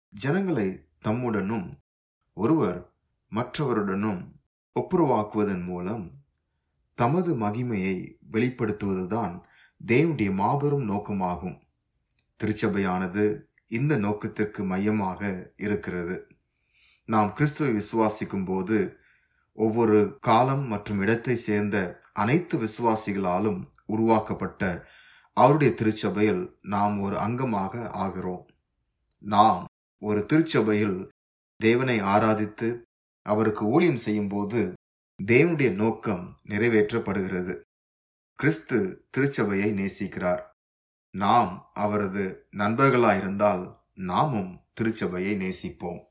ஜனங்களை தம்முடனும் ஒருவர் மற்றவருடனும் ஒப்புரவாக்குவதன் மூலம் தமது மகிமையை வெளிப்படுத்துவதுதான் தேவனுடைய மாபெரும் நோக்கமாகும் திருச்சபையானது இந்த நோக்கத்திற்கு மையமாக இருக்கிறது நாம் கிறிஸ்துவை விசுவாசிக்கும் போது ஒவ்வொரு காலம் மற்றும் இடத்தை சேர்ந்த அனைத்து விசுவாசிகளாலும் உருவாக்கப்பட்ட அவருடைய திருச்சபையில் நாம் ஒரு அங்கமாக ஆகிறோம் நாம் ஒரு திருச்சபையில் தேவனை ஆராதித்து அவருக்கு ஊழியம் செய்யும் போது தேவனுடைய நோக்கம் நிறைவேற்றப்படுகிறது கிறிஸ்து திருச்சபையை நேசிக்கிறார் நாம் அவரது நண்பர்களாயிருந்தால் நாமும் திருச்சபையை நேசிப்போம்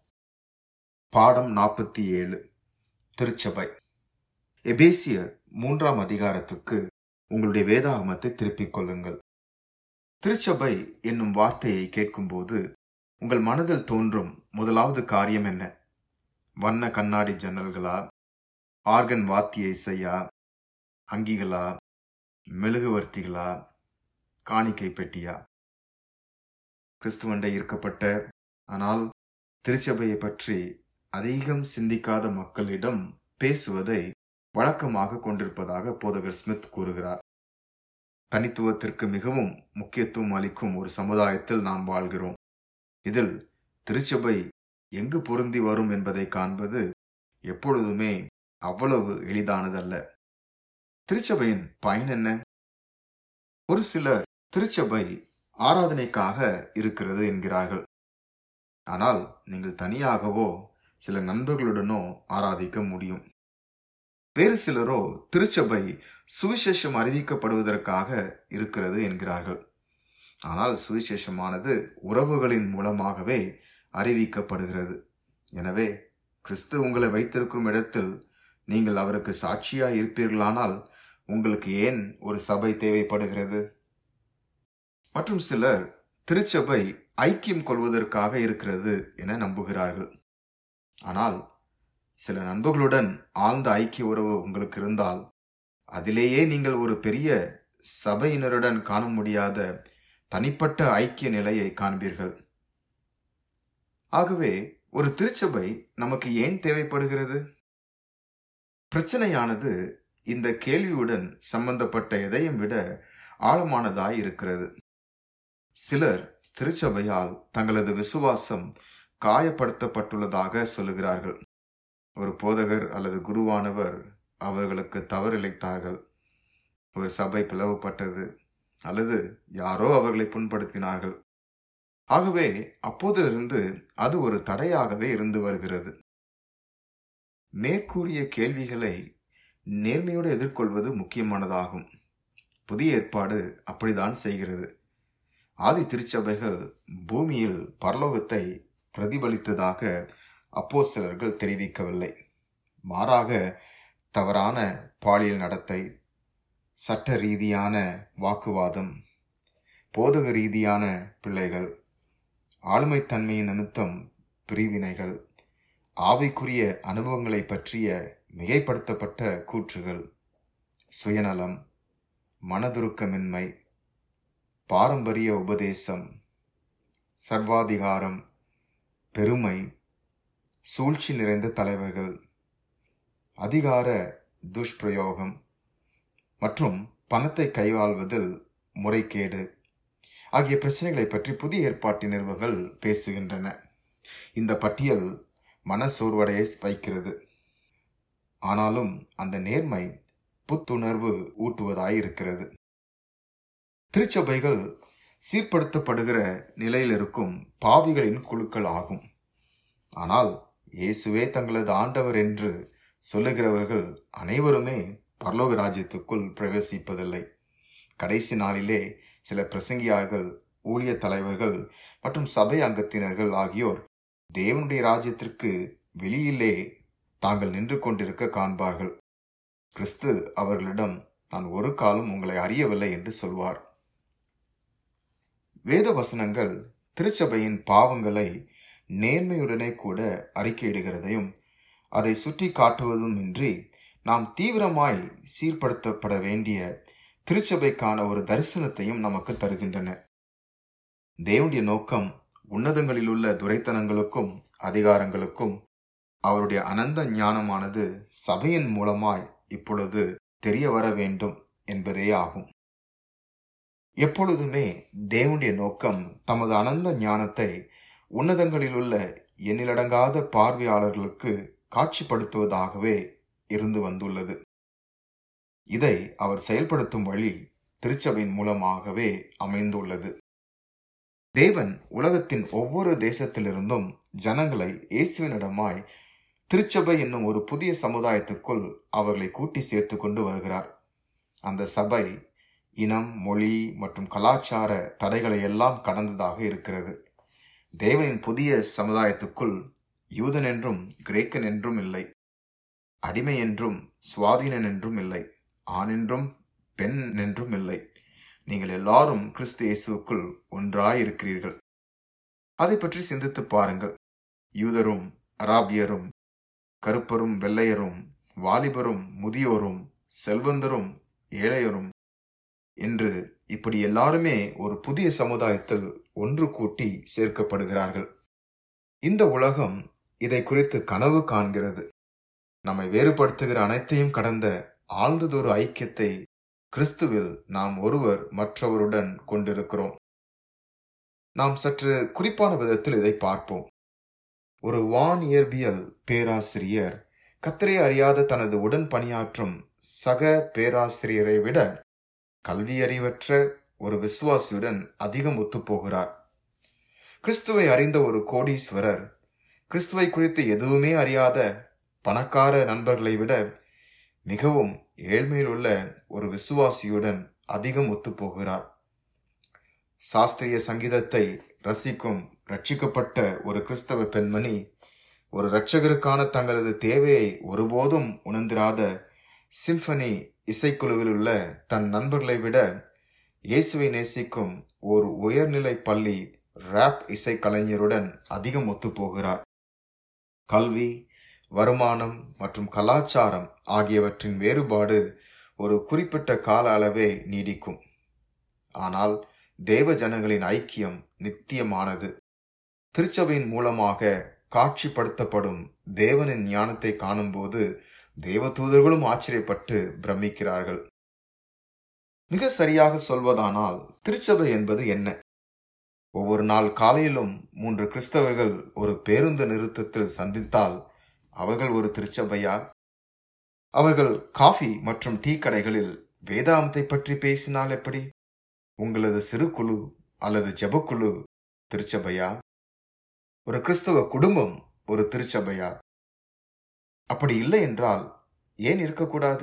பாடம் நாற்பத்தி ஏழு திருச்சபை எபேசியர் மூன்றாம் அதிகாரத்துக்கு உங்களுடைய வேதாகமத்தை திருப்பிக் கொள்ளுங்கள் திருச்சபை என்னும் வார்த்தையை கேட்கும்போது உங்கள் மனதில் தோன்றும் முதலாவது காரியம் என்ன வண்ண கண்ணாடி ஜன்னல்களா ஆர்கன் வாத்திய இசையா அங்கிகளா மெழுகுவர்த்திகளா காணிக்கை பெட்டியா கிறிஸ்துவண்டை இருக்கப்பட்ட ஆனால் திருச்சபையை பற்றி அதிகம் சிந்திக்காத மக்களிடம் பேசுவதை வழக்கமாக கொண்டிருப்பதாக போதகர் ஸ்மித் கூறுகிறார் தனித்துவத்திற்கு மிகவும் முக்கியத்துவம் அளிக்கும் ஒரு சமுதாயத்தில் நாம் வாழ்கிறோம் இதில் திருச்சபை எங்கு பொருந்தி வரும் என்பதை காண்பது எப்பொழுதுமே அவ்வளவு எளிதானதல்ல திருச்சபையின் பயன் என்ன ஒரு சிலர் திருச்சபை ஆராதனைக்காக இருக்கிறது என்கிறார்கள் ஆனால் நீங்கள் தனியாகவோ சில நண்பர்களுடனோ ஆராதிக்க முடியும் வேறு சிலரோ திருச்சபை சுவிசேஷம் அறிவிக்கப்படுவதற்காக இருக்கிறது என்கிறார்கள் ஆனால் சுவிசேஷமானது உறவுகளின் மூலமாகவே அறிவிக்கப்படுகிறது எனவே கிறிஸ்து உங்களை வைத்திருக்கும் இடத்தில் நீங்கள் அவருக்கு சாட்சியாய் இருப்பீர்களானால் உங்களுக்கு ஏன் ஒரு சபை தேவைப்படுகிறது மற்றும் சிலர் திருச்சபை ஐக்கியம் கொள்வதற்காக இருக்கிறது என நம்புகிறார்கள் ஆனால் சில நண்பர்களுடன் ஆழ்ந்த ஐக்கிய உறவு உங்களுக்கு இருந்தால் அதிலேயே நீங்கள் ஒரு பெரிய சபையினருடன் காண முடியாத தனிப்பட்ட ஐக்கிய நிலையை காண்பீர்கள் ஆகவே ஒரு திருச்சபை நமக்கு ஏன் தேவைப்படுகிறது பிரச்சனையானது இந்த கேள்வியுடன் சம்பந்தப்பட்ட எதையும் விட ஆழமானதாய் இருக்கிறது சிலர் திருச்சபையால் தங்களது விசுவாசம் காயப்படுத்தப்பட்டுள்ளதாக சொல்லுகிறார்கள் ஒரு போதகர் அல்லது குருவானவர் அவர்களுக்கு தவறிழைத்தார்கள் ஒரு சபை பிளவுபட்டது அல்லது யாரோ அவர்களை புண்படுத்தினார்கள் ஆகவே அப்போதிலிருந்து அது ஒரு தடையாகவே இருந்து வருகிறது மேற்கூறிய கேள்விகளை நேர்மையோடு எதிர்கொள்வது முக்கியமானதாகும் புதிய ஏற்பாடு அப்படிதான் செய்கிறது ஆதி திருச்சபைகள் பூமியில் பரலோகத்தை பிரதிபலித்ததாக அப்போஸ்தலர்கள் தெரிவிக்கவில்லை மாறாக தவறான பாலியல் நடத்தை சட்ட ரீதியான வாக்குவாதம் போதக ரீதியான பிள்ளைகள் ஆளுமைத்தன்மையின் நிமித்தம் பிரிவினைகள் ஆவிக்குரிய அனுபவங்களை பற்றிய மிகைப்படுத்தப்பட்ட கூற்றுகள் சுயநலம் மனதுருக்கமின்மை பாரம்பரிய உபதேசம் சர்வாதிகாரம் பெருமை சூழ்ச்சி நிறைந்த தலைவர்கள் அதிகார துஷ்பிரயோகம் மற்றும் பணத்தை கைவாழ்வதில் முறைகேடு ஆகிய பிரச்சனைகளை பற்றி புதிய ஏற்பாட்டு நிறுவர்கள் பேசுகின்றன இந்த பட்டியல் மனசோர்வடைய வைக்கிறது ஆனாலும் அந்த நேர்மை புத்துணர்வு ஊட்டுவதாய் இருக்கிறது திருச்சபைகள் சீர்படுத்தப்படுகிற நிலையில் இருக்கும் பாவிகளின் குழுக்கள் ஆகும் ஆனால் இயேசுவே தங்களது ஆண்டவர் என்று சொல்லுகிறவர்கள் அனைவருமே பரலோக ராஜ்யத்துக்குள் பிரவேசிப்பதில்லை கடைசி நாளிலே சில பிரசங்கியார்கள் ஊழிய தலைவர்கள் மற்றும் சபை அங்கத்தினர்கள் ஆகியோர் தேவனுடைய ராஜ்யத்திற்கு வெளியிலே தாங்கள் நின்று கொண்டிருக்க காண்பார்கள் கிறிஸ்து அவர்களிடம் நான் ஒரு காலம் உங்களை அறியவில்லை என்று சொல்வார் வேத வசனங்கள் திருச்சபையின் பாவங்களை நேர்மையுடனே கூட அறிக்கையிடுகிறதையும் அதை சுட்டி காட்டுவதும் இன்றி நாம் தீவிரமாய் சீர்படுத்தப்பட வேண்டிய திருச்சபைக்கான ஒரு தரிசனத்தையும் நமக்கு தருகின்றன தேவனுடைய நோக்கம் உன்னதங்களிலுள்ள துரைத்தனங்களுக்கும் அதிகாரங்களுக்கும் அவருடைய அனந்த ஞானமானது சபையின் மூலமாய் இப்பொழுது தெரிய வர வேண்டும் என்பதே ஆகும் எப்பொழுதுமே தேவனுடைய நோக்கம் தமது அனந்த ஞானத்தை உன்னதங்களிலுள்ள எண்ணிலடங்காத பார்வையாளர்களுக்கு காட்சிப்படுத்துவதாகவே இருந்து வந்துள்ளது இதை அவர் செயல்படுத்தும் வழி திருச்சபையின் மூலமாகவே அமைந்துள்ளது தேவன் உலகத்தின் ஒவ்வொரு தேசத்திலிருந்தும் ஜனங்களை இயேசுவினிடமாய் திருச்சபை என்னும் ஒரு புதிய சமுதாயத்துக்குள் அவர்களை கூட்டி சேர்த்து கொண்டு வருகிறார் அந்த சபை இனம் மொழி மற்றும் கலாச்சார தடைகளை எல்லாம் கடந்ததாக இருக்கிறது தேவனின் புதிய சமுதாயத்துக்குள் யூதன் என்றும் கிரேக்கன் என்றும் இல்லை அடிமை என்றும் சுவாதீனன் என்றும் இல்லை ஆண் என்றும் பெண் என்றும் இல்லை நீங்கள் எல்லாரும் கிறிஸ்து இயேசுக்குள் ஒன்றாயிருக்கிறீர்கள் அதை பற்றி சிந்தித்து பாருங்கள் யூதரும் அராபியரும் கருப்பரும் வெள்ளையரும் வாலிபரும் முதியோரும் செல்வந்தரும் ஏழையரும் என்று இப்படி எல்லாருமே ஒரு புதிய சமுதாயத்தில் ஒன்று கூட்டி சேர்க்கப்படுகிறார்கள் இந்த உலகம் இதை குறித்து கனவு காண்கிறது நம்மை வேறுபடுத்துகிற அனைத்தையும் கடந்த ஆழ்ந்ததொரு ஐக்கியத்தை கிறிஸ்துவில் நாம் ஒருவர் மற்றவருடன் கொண்டிருக்கிறோம் நாம் சற்று குறிப்பான விதத்தில் இதை பார்ப்போம் ஒரு வான் இயற்பியல் பேராசிரியர் கத்தரை அறியாத தனது உடன் பணியாற்றும் சக பேராசிரியரை விட கல்வியறிவற்ற ஒரு விசுவாசியுடன் அதிகம் ஒத்துப்போகிறார் கிறிஸ்துவை அறிந்த ஒரு கோடீஸ்வரர் கிறிஸ்துவை குறித்து எதுவுமே அறியாத பணக்கார நண்பர்களை விட மிகவும் ஏழ்மையில் உள்ள ஒரு விசுவாசியுடன் அதிகம் ஒத்துப்போகிறார் சாஸ்திரிய சங்கீதத்தை ரசிக்கும் ரட்சிக்கப்பட்ட ஒரு கிறிஸ்தவ பெண்மணி ஒரு இரட்சகருக்கான தங்களது தேவையை ஒருபோதும் உணர்ந்திராத சிம்பனி இசைக்குழுவில் உள்ள தன் நண்பர்களை விட இயேசுவை நேசிக்கும் ஒரு உயர்நிலை பள்ளி ரேப் இசைக்கலைஞருடன் அதிகம் ஒத்துப்போகிறார் கல்வி வருமானம் மற்றும் கலாச்சாரம் ஆகியவற்றின் வேறுபாடு ஒரு குறிப்பிட்ட கால அளவே நீடிக்கும் ஆனால் தேவ ஜனங்களின் ஐக்கியம் நித்தியமானது திருச்சபையின் மூலமாக காட்சிப்படுத்தப்படும் தேவனின் ஞானத்தை காணும்போது தேவதூதர்களும் ஆச்சரியப்பட்டு பிரமிக்கிறார்கள் மிக சரியாக சொல்வதானால் திருச்சபை என்பது என்ன ஒவ்வொரு நாள் காலையிலும் மூன்று கிறிஸ்தவர்கள் ஒரு பேருந்து நிறுத்தத்தில் சந்தித்தால் அவர்கள் ஒரு திருச்சபையா அவர்கள் காஃபி மற்றும் டீ கடைகளில் வேதாந்தத்தை பற்றி பேசினால் எப்படி உங்களது சிறு குழு அல்லது ஜெபக்குழு திருச்சபையா ஒரு கிறிஸ்தவ குடும்பம் ஒரு திருச்சபையா அப்படி இல்லை என்றால் ஏன் இருக்கக்கூடாது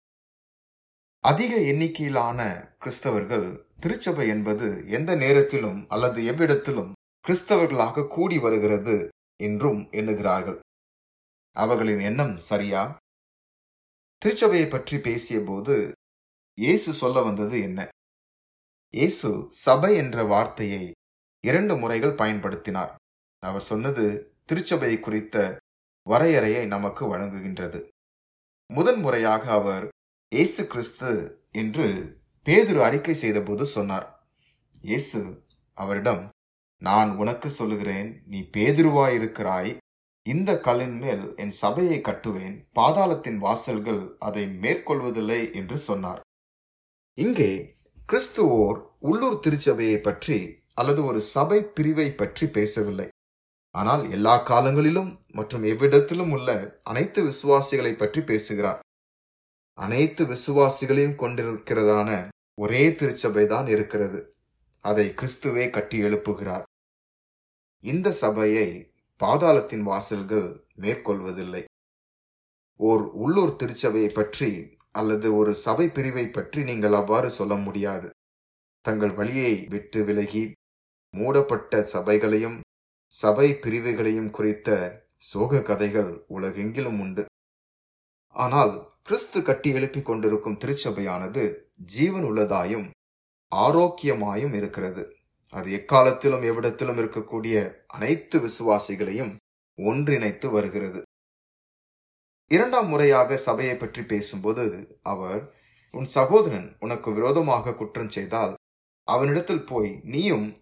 அதிக எண்ணிக்கையிலான கிறிஸ்தவர்கள் திருச்சபை என்பது எந்த நேரத்திலும் அல்லது எவ்விடத்திலும் கிறிஸ்தவர்களாக கூடி வருகிறது என்றும் எண்ணுகிறார்கள் அவர்களின் எண்ணம் சரியா திருச்சபையை பற்றி பேசிய போது இயேசு சொல்ல வந்தது என்ன இயேசு சபை என்ற வார்த்தையை இரண்டு முறைகள் பயன்படுத்தினார் அவர் சொன்னது திருச்சபை குறித்த வரையறையை நமக்கு வழங்குகின்றது முதன் முறையாக அவர் இயேசு கிறிஸ்து என்று பேதுரு அறிக்கை செய்தபோது சொன்னார் இயேசு அவரிடம் நான் உனக்கு சொல்லுகிறேன் நீ பேதுருவாயிருக்கிறாய் இந்த கல்லின் மேல் என் சபையை கட்டுவேன் பாதாளத்தின் வாசல்கள் அதை மேற்கொள்வதில்லை என்று சொன்னார் இங்கே கிறிஸ்துவோர் உள்ளூர் திருச்சபையை பற்றி அல்லது ஒரு சபை பிரிவை பற்றி பேசவில்லை ஆனால் எல்லா காலங்களிலும் மற்றும் எவ்விடத்திலும் உள்ள அனைத்து விசுவாசிகளை பற்றி பேசுகிறார் அனைத்து விசுவாசிகளையும் கொண்டிருக்கிறதான ஒரே திருச்சபை தான் இருக்கிறது அதை கிறிஸ்துவே கட்டி எழுப்புகிறார் இந்த சபையை பாதாளத்தின் வாசல்கள் மேற்கொள்வதில்லை ஓர் உள்ளூர் திருச்சபையை பற்றி அல்லது ஒரு சபை பிரிவை பற்றி நீங்கள் அவ்வாறு சொல்ல முடியாது தங்கள் வழியை விட்டு விலகி மூடப்பட்ட சபைகளையும் சபை பிரிவுகளையும் குறித்த சோக கதைகள் உலகெங்கிலும் உண்டு ஆனால் கிறிஸ்து கட்டி எழுப்பிக் கொண்டிருக்கும் திருச்சபையானது ஜீவன் உள்ளதாயும் ஆரோக்கியமாயும் இருக்கிறது அது எக்காலத்திலும் எவ்விடத்திலும் இருக்கக்கூடிய அனைத்து விசுவாசிகளையும் ஒன்றிணைத்து வருகிறது இரண்டாம் முறையாக சபையை பற்றி பேசும்போது அவர் உன் சகோதரன் உனக்கு விரோதமாக குற்றம் செய்தால் அவனிடத்தில் போய் நீயும்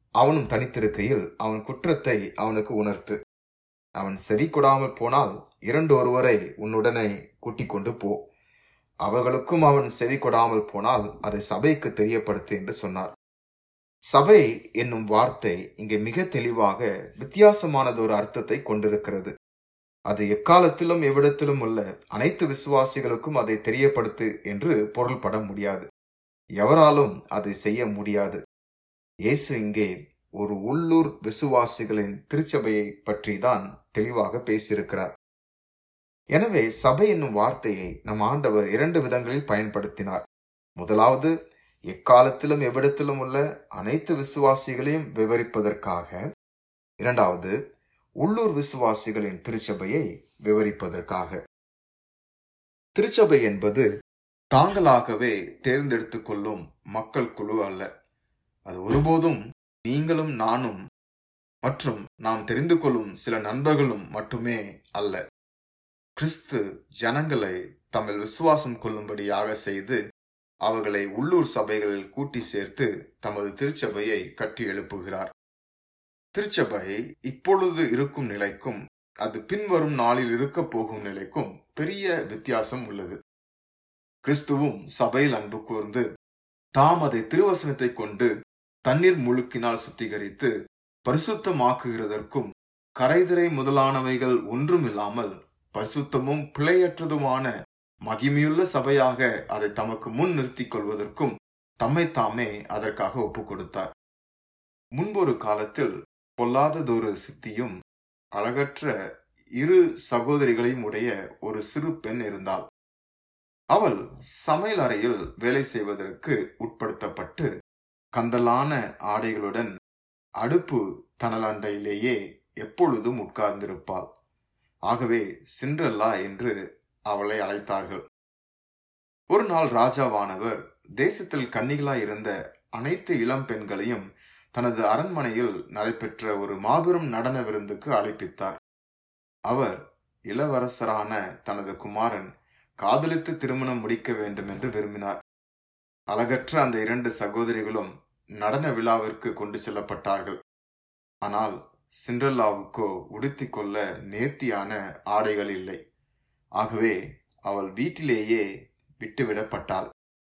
அவனும் தனித்திருக்கையில் அவன் குற்றத்தை அவனுக்கு உணர்த்து அவன் செவி கொடாமல் போனால் இரண்டு ஒருவரை உன்னுடனே கூட்டிக் கொண்டு போ அவர்களுக்கும் அவன் செவி கொடாமல் போனால் அதை சபைக்கு தெரியப்படுத்து என்று சொன்னார் சபை என்னும் வார்த்தை இங்கே மிக தெளிவாக வித்தியாசமானது ஒரு அர்த்தத்தை கொண்டிருக்கிறது அது எக்காலத்திலும் எவ்விடத்திலும் உள்ள அனைத்து விசுவாசிகளுக்கும் அதை தெரியப்படுத்து என்று பொருள்பட முடியாது எவராலும் அதை செய்ய முடியாது இயேசு இங்கே ஒரு உள்ளூர் விசுவாசிகளின் திருச்சபையை பற்றி தான் தெளிவாக பேசியிருக்கிறார் எனவே சபை என்னும் வார்த்தையை நம் ஆண்டவர் இரண்டு விதங்களில் பயன்படுத்தினார் முதலாவது எக்காலத்திலும் எவ்விடத்திலும் உள்ள அனைத்து விசுவாசிகளையும் விவரிப்பதற்காக இரண்டாவது உள்ளூர் விசுவாசிகளின் திருச்சபையை விவரிப்பதற்காக திருச்சபை என்பது தாங்களாகவே தேர்ந்தெடுத்துக் கொள்ளும் மக்கள் குழு அல்ல அது ஒருபோதும் நீங்களும் நானும் மற்றும் நாம் தெரிந்து கொள்ளும் சில நண்பர்களும் மட்டுமே அல்ல கிறிஸ்து ஜனங்களை தம்மில் விசுவாசம் கொள்ளும்படியாக செய்து அவர்களை உள்ளூர் சபைகளில் கூட்டி சேர்த்து தமது திருச்சபையை கட்டி எழுப்புகிறார் திருச்சபை இப்பொழுது இருக்கும் நிலைக்கும் அது பின்வரும் நாளில் இருக்க போகும் நிலைக்கும் பெரிய வித்தியாசம் உள்ளது கிறிஸ்துவும் சபையில் அன்பு கூர்ந்து தாம் அதை திருவசனத்தை கொண்டு தண்ணீர் முழுக்கினால் சுத்திகரித்து பரிசுத்தமாக்குகிறதற்கும் கரைதிரை முதலானவைகள் ஒன்றுமில்லாமல் பரிசுத்தமும் பிழையற்றதுமான மகிமையுள்ள சபையாக அதை தமக்கு முன் நிறுத்திக் கொள்வதற்கும் தம்மை தாமே அதற்காக ஒப்புக் கொடுத்தார் முன்பொரு காலத்தில் பொல்லாததொரு சித்தியும் அழகற்ற இரு சகோதரிகளையும் உடைய ஒரு சிறு பெண் இருந்தாள் அவள் சமையல் அறையில் வேலை செய்வதற்கு உட்படுத்தப்பட்டு கந்தலான ஆடைகளுடன் அடுப்பு தணலண்டையிலேயே எப்பொழுதும் உட்கார்ந்திருப்பாள் ஆகவே சிண்ட்ரல்லா என்று அவளை அழைத்தார்கள் ஒரு நாள் ராஜாவானவர் தேசத்தில் கன்னிகளாய் இருந்த அனைத்து இளம் பெண்களையும் தனது அரண்மனையில் நடைபெற்ற ஒரு மாபெரும் நடன விருந்துக்கு அழைப்பித்தார் அவர் இளவரசரான தனது குமாரன் காதலித்து திருமணம் முடிக்க வேண்டும் என்று விரும்பினார் அழகற்ற அந்த இரண்டு சகோதரிகளும் நடன விழாவிற்கு கொண்டு செல்லப்பட்டார்கள் ஆனால் சிண்ட்ரல்லாவுக்கோ உடுத்திக் கொள்ள நேர்த்தியான ஆடைகள் இல்லை ஆகவே அவள் வீட்டிலேயே விட்டுவிடப்பட்டாள்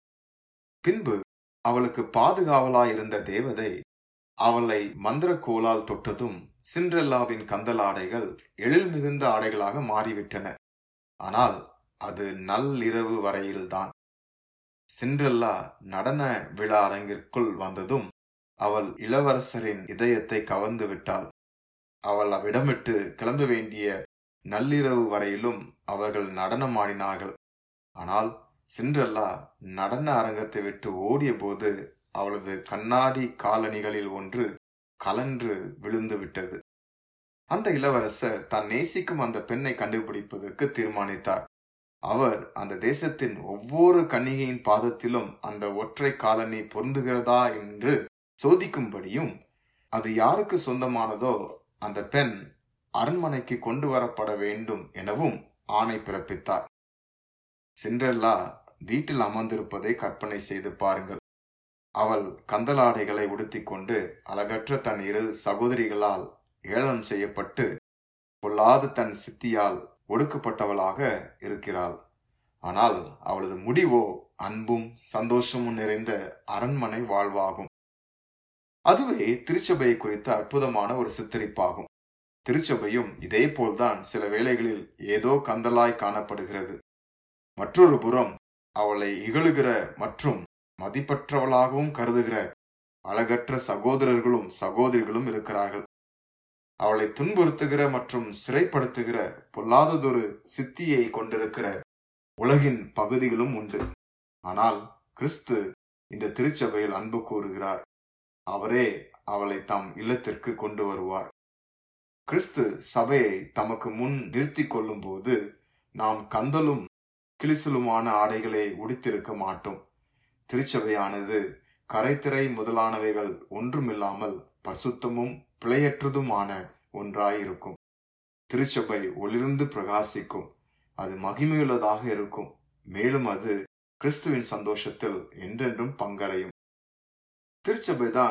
பின்பு அவளுக்கு பாதுகாவலாயிருந்த தேவதை அவளை மந்திரக்கோலால் தொட்டதும் சிண்ட்ரெல்லாவின் கந்தலாடைகள் எழில் மிகுந்த ஆடைகளாக மாறிவிட்டன ஆனால் அது நள்ளிரவு வரையில்தான் சிண்ட்ரெல்லா நடன விழா அரங்கிற்குள் வந்ததும் அவள் இளவரசரின் இதயத்தை கவர்ந்து விட்டாள் அவள் அவ்விடமிட்டு கிளம்ப வேண்டிய நள்ளிரவு வரையிலும் அவர்கள் நடனமாடினார்கள் ஆனால் சிண்ட்ரெல்லா நடன அரங்கத்தை விட்டு ஓடிய போது அவளது கண்ணாடி காலணிகளில் ஒன்று கலன்று விழுந்து விட்டது அந்த இளவரசர் தான் நேசிக்கும் அந்த பெண்ணை கண்டுபிடிப்பதற்கு தீர்மானித்தார் அவர் அந்த தேசத்தின் ஒவ்வொரு கன்னிகையின் பாதத்திலும் அந்த ஒற்றை காலனி பொருந்துகிறதா என்று சோதிக்கும்படியும் அது யாருக்கு சொந்தமானதோ அந்த பெண் அரண்மனைக்கு கொண்டு வரப்பட வேண்டும் எனவும் ஆணை பிறப்பித்தார் சிண்ட்ரெல்லா வீட்டில் அமர்ந்திருப்பதை கற்பனை செய்து பாருங்கள் அவள் கந்தலாடைகளை உடுத்திக்கொண்டு அழகற்ற தன் இரு சகோதரிகளால் ஏளனம் செய்யப்பட்டு பொல்லாது தன் சித்தியால் ஒடுக்கப்பட்டவளாக இருக்கிறாள் ஆனால் அவளது முடிவோ அன்பும் சந்தோஷமும் நிறைந்த அரண்மனை வாழ்வாகும் அதுவே திருச்சபையை குறித்த அற்புதமான ஒரு சித்தரிப்பாகும் திருச்சபையும் இதே போல்தான் சில வேளைகளில் ஏதோ கந்தலாய் காணப்படுகிறது மற்றொரு புறம் அவளை இகழுகிற மற்றும் மதிப்பற்றவளாகவும் கருதுகிற அழகற்ற சகோதரர்களும் சகோதரிகளும் இருக்கிறார்கள் அவளை துன்புறுத்துகிற மற்றும் சிறைப்படுத்துகிற பொல்லாததொரு சித்தியை கொண்டிருக்கிற உலகின் பகுதிகளும் உண்டு ஆனால் கிறிஸ்து இந்த திருச்சபையில் அன்பு கூறுகிறார் அவரே அவளை தம் இல்லத்திற்கு கொண்டு வருவார் கிறிஸ்து சபையை தமக்கு முன் நிறுத்தி கொள்ளும் போது நாம் கந்தலும் கிளிசலுமான ஆடைகளை உடுத்திருக்க மாட்டோம் திருச்சபையானது கரைத்திரை முதலானவைகள் ஒன்றுமில்லாமல் பரிசுத்தமும் பிழையற்றதுமான ஒன்றாயிருக்கும் திருச்சபை ஒளிர்ந்து பிரகாசிக்கும் அது மகிமையுள்ளதாக இருக்கும் மேலும் அது கிறிஸ்துவின் சந்தோஷத்தில் என்றென்றும் பங்கடையும் திருச்சபைதான்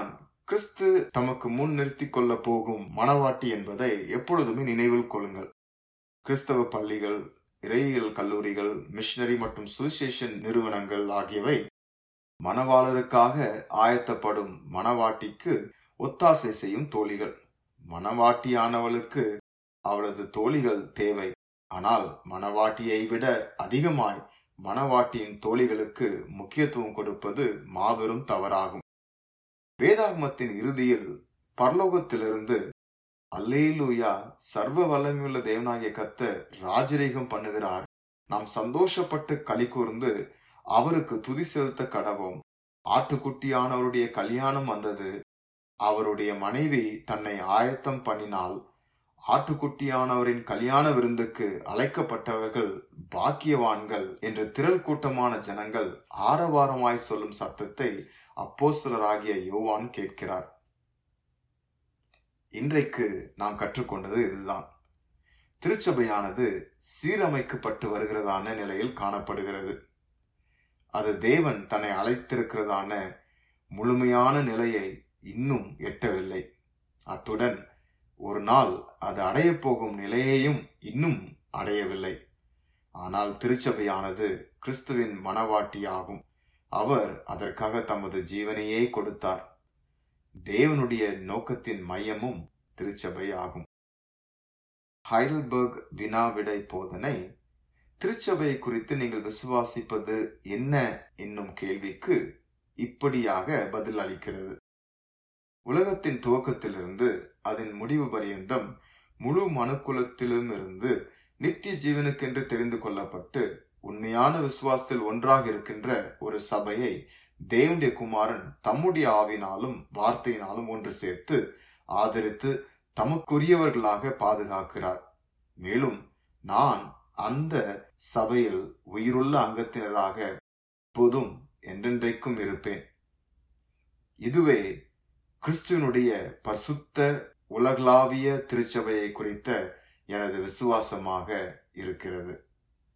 கிறிஸ்து தமக்கு முன் நிறுத்திக் கொள்ள போகும் மணவாட்டி என்பதை எப்பொழுதுமே நினைவில் கொள்ளுங்கள் கிறிஸ்தவ பள்ளிகள் இறையியல் கல்லூரிகள் மிஷனரி மற்றும் சுவிசேஷன் நிறுவனங்கள் ஆகியவை மணவாளருக்காக ஆயத்தப்படும் மணவாட்டிக்கு ஒத்தாசை செய்யும் தோழிகள் மணவாட்டியானவளுக்கு அவளது தோழிகள் தேவை ஆனால் மணவாட்டியை விட அதிகமாய் மணவாட்டியின் தோழிகளுக்கு முக்கியத்துவம் கொடுப்பது மாபெரும் தவறாகும் வேதாகமத்தின் இறுதியில் பரலோகத்திலிருந்து அல்லேலூயா சர்வ வல்லமையுள்ள தேவனாகிய கத்த ராஜரீகம் பண்ணுகிறார் நாம் சந்தோஷப்பட்டு களி கூர்ந்து அவருக்கு துதி செலுத்த கடவோம் ஆட்டுக்குட்டியானவருடைய கல்யாணம் வந்தது அவருடைய மனைவி தன்னை ஆயத்தம் பண்ணினால் ஆட்டுக்குட்டியானவரின் கல்யாண விருந்துக்கு அழைக்கப்பட்டவர்கள் பாக்கியவான்கள் என்ற திரள் கூட்டமான ஜனங்கள் ஆரவாரமாய் சொல்லும் சத்தத்தை அப்போஸ்தலராகிய யோவான் கேட்கிறார் இன்றைக்கு நாம் கற்றுக்கொண்டது இதுதான் திருச்சபையானது சீரமைக்கப்பட்டு வருகிறதான நிலையில் காணப்படுகிறது அது தேவன் தன்னை அழைத்திருக்கிறதான முழுமையான நிலையை இன்னும் எட்டவில்லை அத்துடன் ஒரு நாள் அது அடையப் போகும் நிலையையும் இன்னும் அடையவில்லை ஆனால் திருச்சபையானது கிறிஸ்துவின் மனவாட்டியாகும் அவர் அதற்காக தமது ஜீவனையே கொடுத்தார் தேவனுடைய நோக்கத்தின் மையமும் திருச்சபை ஆகும் ஹைடல்பர்க் வினாவிடை போதனை திருச்சபை குறித்து நீங்கள் விசுவாசிப்பது என்ன என்னும் கேள்விக்கு இப்படியாக பதில் அளிக்கிறது உலகத்தின் துவக்கத்திலிருந்து அதன் முடிவு பரியந்தம் முழு மனுக்குலத்திலும் இருந்து நித்திய ஜீவனுக்கென்று தெரிந்து கொள்ளப்பட்டு உண்மையான விசுவாசத்தில் ஒன்றாக இருக்கின்ற ஒரு சபையை தேவனுடைய குமாரன் தம்முடைய ஆவினாலும் வார்த்தையினாலும் ஒன்று சேர்த்து ஆதரித்து தமக்குரியவர்களாக பாதுகாக்கிறார் மேலும் நான் அந்த சபையில் உயிருள்ள அங்கத்தினராக இப்போதும் என்றென்றைக்கும் இருப்பேன் இதுவே கிறிஸ்துவனுடைய பரிசுத்த உலகளாவிய திருச்சபையை குறித்த எனது விசுவாசமாக இருக்கிறது